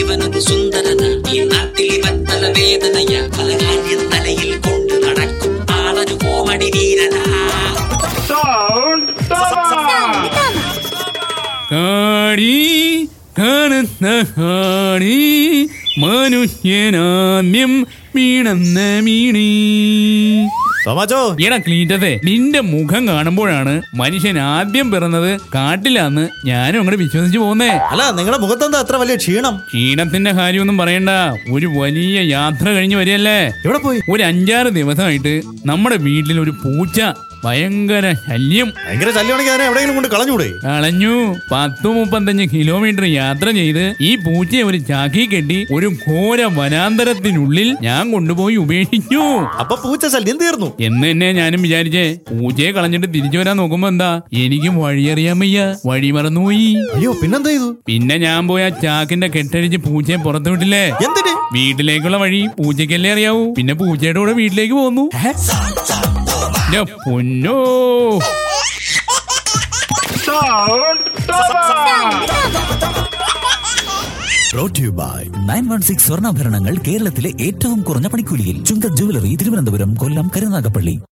ഇവനൊരു സുന്ദരന ഈ നാട്ടിൽ ഇവൻ തലവേദനയ പല കാര്യം തലയിൽ കൊണ്ട് നടക്കും ആളൊരു കോമഡി വീരനാ കാടി കാണുന്ന കാടി മനുഷ്യനാദ്യം വീണെന്ന മീണി തോമാച്ചോ എടാ ക്ലീറ്റത്തെ നിന്റെ മുഖം കാണുമ്പോഴാണ് മനുഷ്യൻ ആദ്യം പിറന്നത് കാട്ടിലാന്ന് ഞാനും അങ്ങോട്ട് വിശ്വസിച്ചു പോന്നേ അല്ല നിങ്ങളുടെ മുഖത്തെന്താ അത്ര വലിയ ക്ഷീണം ക്ഷീണത്തിന്റെ കാര്യമൊന്നും പറയണ്ട ഒരു വലിയ യാത്ര കഴിഞ്ഞ് വരികയല്ലേ എവിടെ പോയി ഒരു അഞ്ചാറ് ദിവസമായിട്ട് നമ്മുടെ വീട്ടിൽ ഒരു പൂച്ച ഭയങ്കര ശല്യം ഭയങ്കര ശല്യമാണെങ്കിൽ അതിനെ എവിടെയെങ്കിലും കൊണ്ട് കളഞ്ഞൂടെ കളഞ്ഞു പത്തു മുപ്പത്തഞ്ച് കിലോമീറ്റർ യാത്ര ചെയ്ത് ഈ പൂച്ചയെ ഒരു ചാക്കി കെട്ടി ഒരു ഘോര വനാന്തരത്തിനുള്ളിൽ ഞാൻ കൊണ്ടുപോയി ഉപേക്ഷിച്ചു അപ്പൊ പൂച്ച ശല്യം തീർന്നു എന്ന് തന്നെ ഞാനും വിചാരിച്ചേ പൂച്ചയെ കളഞ്ഞിട്ട് തിരിച്ചു വരാൻ നോക്കുമ്പോ എന്താ എനിക്ക് വഴിയറിയാൻ വയ്യ വഴി മറന്നുപോയി അയ്യോ പിന്നെന്താ ചെയ്തു പിന്നെ ഞാൻ പോയ ആ ചാക്കിന്റെ കെട്ടഴിച്ച് പൂച്ചയെ പുറത്തു വിട്ടില്ലേ എന്തിന് വീട്ടിലേക്കുള്ള വഴി പൂച്ചയ്ക്കല്ലേ അറിയാവൂ പിന്നെ പൂച്ചയുടെ കൂടെ വീട്ടിലേക്ക് പോന്നു ന്റെ പൊന്നോ brought to you by nine one six സ്വർണ്ണാഭരണങ്ങൾ കേരളത്തിലെ ഏറ്റവും കുറഞ്ഞ പണിക്കൂലിയിൽ ചുങ്ക ജുവലറി തിരുവനന്തപുരം കൊല്ലം കരുനാഗപ്പള്ളി